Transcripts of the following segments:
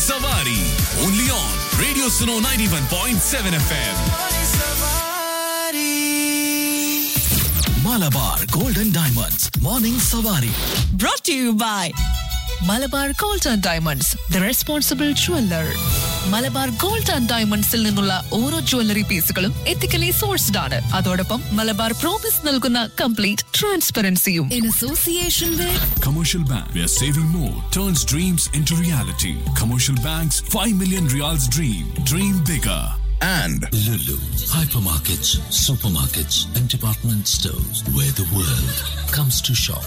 Savari. Only on Radio Suno 91.7 FM. Malabar Golden Diamonds. Morning Savari. brought to you by Malabar gold and diamonds the responsible jeweller Malabar gold and ഡയമണ്ട്സിൽ നിന്നുള്ള ഓരോ jewellery പീസുകളും ethically sourced ആണ് അതോടൊപ്പം Malabar promise നൽകുന്ന complete ട്രാൻസ്പെറൻസിയും in association with Commercial Bank, where saving more turns dreams into reality. Commercial Bank's 5 million reals dream. Dream bigger. and Lulu, hypermarkets, supermarkets, and department stores where the world comes to shop.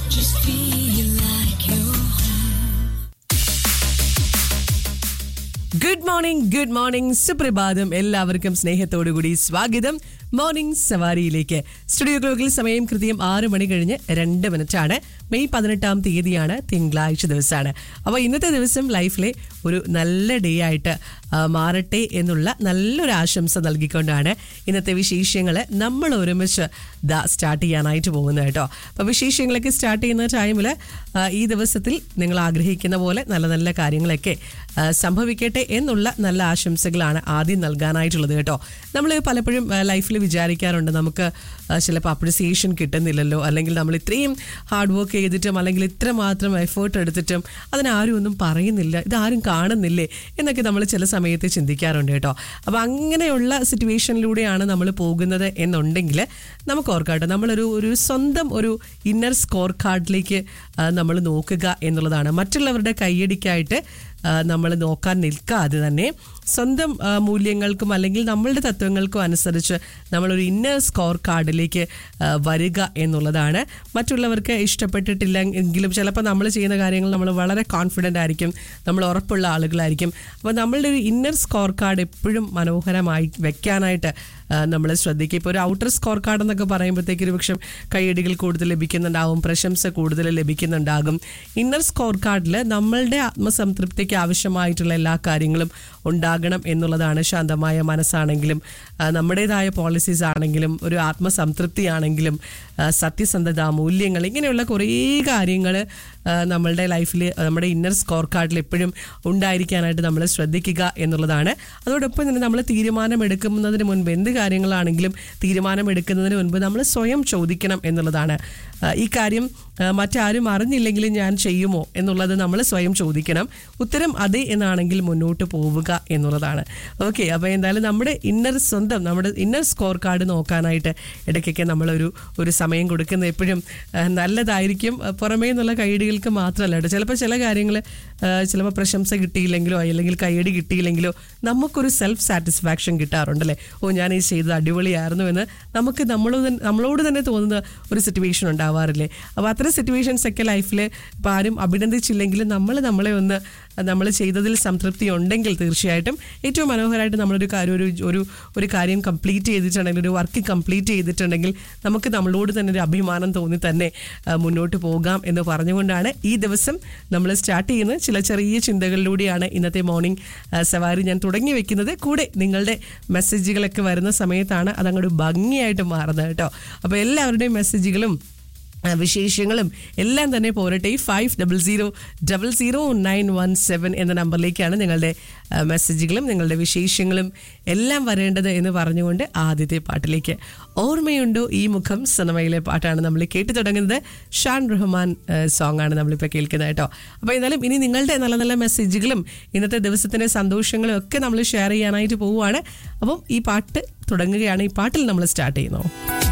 Good morning good morning സുപ്രഭാതം എല്ലാവർക്കും സ്നേഹത്തോടുകൂടി സ്വാഗതം morning സവാരിയിലേക്ക് studio ക്ലോക്കിൽ സമയം കൃത്യം ആറ് മണി കഴിഞ്ഞ് രണ്ട് മിനിറ്റ് ആണ് മെയ് പതിനെട്ടാം തീയതിയാണ് തിങ്കളാഴ്ച ദിവസമാണ് അപ്പോൾ ഇന്നത്തെ ദിവസം ലൈഫിലെ ഒരു നല്ല ഡേ ആയിട്ട് ആ, മാറട്ടെ എന്നുള്ള നല്ലൊരു ആശംസ നൽകിക്കൊണ്ടാണ് ഇന്നത്തെ വിശേഷങ്ങൾ നമ്മൾ ഒരുമിച്ച് ദാ സ്റ്റാർട്ട് ചെയ്യാനായിട്ട് പോകുന്നത് കേട്ടോ അപ്പോൾ വിശേഷങ്ങളൊക്കെ സ്റ്റാർട്ട് ചെയ്യുന്ന ടൈമിൽ ഈ ദിവസത്തിൽ നിങ്ങൾ ആഗ്രഹിക്കുന്ന പോലെ നല്ല നല്ല കാര്യങ്ങളൊക്കെ ആ, സംഭവിക്കട്ടെ എന്നുള്ള നല്ല ആശംസകളാണ് ആദ്യം നൽകാനായിട്ടുള്ളത് കേട്ടോ നമ്മൾ പലപ്പോഴും ലൈഫിൽ വിചാരിക്കാറുണ്ട് നമുക്ക് ആ, ചിലപ്പോൾ അപ്രിസിയേഷൻ കിട്ടുന്നില്ലല്ലോ അല്ലെങ്കിൽ നമ്മൾ ഇത്രയും ഹാർഡ് വർക്ക് ചെയ്തിട്ടും അല്ലെങ്കിൽ ഇത്ര മാത്രം എഫേർട്ട് എടുത്തിട്ടും അതിനാരും ഒന്നും പറയുന്നില്ല ഇതാരും കാണുന്നില്ലേ എന്നൊക്കെ നമ്മൾ ചില സമയത്ത് ചിന്തിക്കാറുണ്ട് കേട്ടോ അപ്പോൾ അങ്ങനെയുള്ള സിറ്റുവേഷനിലൂടെയാണ് നമ്മൾ പോകുന്നത് എന്നുണ്ടെങ്കിൽ നമുക്ക് ഓർക്കാട്ടോ നമ്മളൊരു ഒരു സ്വന്തം ഒരു ഇന്നർ സ്കോർ കാർഡിലേക്ക് നമ്മൾ നോക്കുക എന്നുള്ളതാണ് മറ്റുള്ളവരുടെ കയ്യടിക്കായിട്ട് നമ്മൾ നോക്കാൻ നിൽക്കാതെ തന്നെ സ്വന്തം ആ, മൂല്യങ്ങൾക്കും അല്ലെങ്കിൽ നമ്മളുടെ തത്വങ്ങൾക്കും അനുസരിച്ച് നമ്മളൊരു ഇന്നർ സ്കോർ കാർഡിലേക്ക് ആ, വരിക എന്നുള്ളതാണ് മറ്റുള്ളവർക്ക് ഇഷ്ടപ്പെട്ടിട്ടില്ല എങ്കിലും ചിലപ്പോൾ നമ്മൾ ചെയ്യുന്ന കാര്യങ്ങൾ നമ്മൾ വളരെ കോൺഫിഡൻ്റ് ആയിരിക്കും നമ്മൾ ഉറപ്പുള്ള ആളുകളായിരിക്കും അപ്പോൾ നമ്മളുടെ ഒരു ഇന്നർ സ്കോർ കാർഡ് എപ്പോഴും മനോഹരമായി വെക്കാനായിട്ട് നമ്മൾ ശ്രദ്ധിക്കുക ഇപ്പോൾ ഒരു ഔട്ടർ സ്കോർ കാർഡ് എന്നൊക്കെ പറയുമ്പോഴത്തേക്ക് ഒരു പക്ഷം കൈയടികൾ കൂടുതൽ ലഭിക്കുന്നുണ്ടാവും പ്രശംസ കൂടുതൽ ലഭിക്കുന്നുണ്ടാകും ഇന്നർ സ്കോർ കാർഡിൽ നമ്മളുടെ ആത്മസംതൃപ്തിക്ക് ആവശ്യമായിട്ടുള്ള എല്ലാ കാര്യങ്ങളും ഉണ്ടാകണം എന്നുള്ളതാണ് ശാന്തമായ മനസ്സാണെങ്കിലും ആ, നമ്മുടേതായ പോളിസീസ് ആണെങ്കിലും ഒരു ആത്മസംതൃപ്തി ആണെങ്കിലും ആ, സത്യസന്ധത മൂല്യങ്ങൾ ഇങ്ങനെയുള്ള കുറേ കാര്യങ്ങൾ നമ്മളുടെ ലൈഫിൽ നമ്മുടെ ഇന്നർ സ്കോർ കാർഡിൽ എപ്പോഴും ഉണ്ടായിരിക്കാനായിട്ട് നമ്മൾ ശ്രദ്ധിക്കുക എന്നുള്ളതാണ് അതോടൊപ്പം തന്നെ നമ്മൾ തീരുമാനം എടുക്കുന്നതിന് മുൻപ് എന്ത് കാര്യങ്ങളാണെങ്കിലും തീരുമാനം എടുക്കുന്നതിന് മുൻപ് നമ്മൾ സ്വയം ചോദിക്കണം എന്നുള്ളതാണ് ആ, ഈ കാര്യം ആ, മറ്റാരും അറിഞ്ഞില്ലെങ്കിലും ഞാൻ ചെയ്യുമോ എന്നുള്ളത് നമ്മൾ സ്വയം ചോദിക്കണം ഉത്തരം അതെ എന്നാണെങ്കിൽ മുന്നോട്ട് പോവുക എന്നുള്ളതാണ് ഓക്കെ അപ്പോൾ എന്തായാലും നമ്മുടെ ഇന്നർ സ്വന്തം നമ്മുടെ ഇന്നർ സ്കോർ കാർഡ് നോക്കാനായിട്ട് ഇടയ്ക്കൊക്കെ നമ്മളൊരു ഒരു സമയം കൊടുക്കുന്നത് എപ്പോഴും ആ, നല്ലതായിരിക്കും ആ, പുറമേ നിന്നുള്ള കൈയടികൾക്ക് മാത്രമല്ല കേട്ടോ ചിലപ്പോൾ ചില കാര്യങ്ങൾ ചിലപ്പോൾ പ്രശംസ കിട്ടിയില്ലെങ്കിലോ അല്ലെങ്കിൽ കൈയടി കിട്ടിയില്ലെങ്കിലോ നമുക്കൊരു സെൽഫ് സാറ്റിസ്ഫാക്ഷൻ കിട്ടാറുണ്ടല്ലേ ഓ ഞാൻ ഈ ചെയ്തത് അടിപൊളിയായിരുന്നു എന്ന് നമുക്ക് നമ്മളോട് തന്നെ- നമ്മളോട് തന്നെ തോന്നുന്ന ഒരു സിറ്റുവേഷൻ ഉണ്ടാവാറില്ലേ അപ്പോൾ അത്തരം സിറ്റുവേഷൻസ് ഒക്കെ ലൈഫിൽ ഇപ്പോൾ ആരും അഭിനന്ദിച്ചില്ലെങ്കിലും നമ്മൾ നമ്മളെ ഒന്ന് നമ്മൾ ചെയ്തതിൽ സംതൃപ്തി ഉണ്ടെങ്കിൽ തീർച്ചയായിട്ടും ഏറ്റവും മനോഹരമായിട്ട് നമ്മളൊരു കാര്യം ഒരു ഒരു ഒരു കാര്യം കംപ്ലീറ്റ് ചെയ്തിട്ടുണ്ടെങ്കിൽ ഒരു വർക്ക് കംപ്ലീറ്റ് ചെയ്തിട്ടുണ്ടെങ്കിൽ നമുക്ക് നമ്മളോട് തന്നെ ഒരു അഭിമാനം തോന്നി തന്നെ ആ, മുന്നോട്ട് പോകാം എന്ന് പറഞ്ഞുകൊണ്ടാണ് ഈ ദിവസം നമ്മൾ സ്റ്റാർട്ട് ചെയ്യുന്നത് ചില ചെറിയ ചിന്തകളിലൂടെയാണ് ഇന്നത്തെ മോർണിംഗ് സവാരി ഞാൻ തുടങ്ങി വെക്കുന്നത് കൂടെ നിങ്ങളുടെ മെസ്സേജുകളൊക്കെ വരുന്ന സമയത്താണ് അതങ്ങോട്ട് ഭംഗിയായിട്ട് മാറുന്നത് കേട്ടോ അപ്പോൾ എല്ലാവരുടെയും മെസ്സേജുകളും ആ, വിശേഷങ്ങളും എല്ലാം തന്നെ പോരട്ടെ five double zero double zero nine one seven എന്ന നമ്പറിലേക്കാണ് നിങ്ങളുടെ ആ, മെസ്സേജുകളും നിങ്ങളുടെ വിശേഷങ്ങളും എല്ലാം വരേണ്ടത് എന്ന് പറഞ്ഞുകൊണ്ട് ആദ്യത്തെ പാട്ടിലേക്ക് ഓർമ്മയുണ്ടോ ഈ മുഖം സിനിമയിലെ പാട്ടാണ് നമ്മൾ കേട്ടു തുടങ്ങുന്നത് ഷാൻ റഹ്മാൻ സോങ് ആണ് നമ്മളിപ്പോൾ കേൾക്കുന്നത് കേട്ടോ അപ്പോൾ എന്തായാലും ഇനി നിങ്ങളുടെ നല്ല നല്ല മെസ്സേജുകളും ഇന്നത്തെ ദിവസത്തിൻ്റെ സന്തോഷങ്ങളും ഒക്കെ നമ്മൾ ഷെയർ ചെയ്യാനായിട്ട് പോവുകയാണ് അപ്പം ഈ പാട്ട് തുടങ്ങുകയാണ് ഈ പാട്ടിൽ നമ്മൾ സ്റ്റാർട്ട് ചെയ്യുന്നു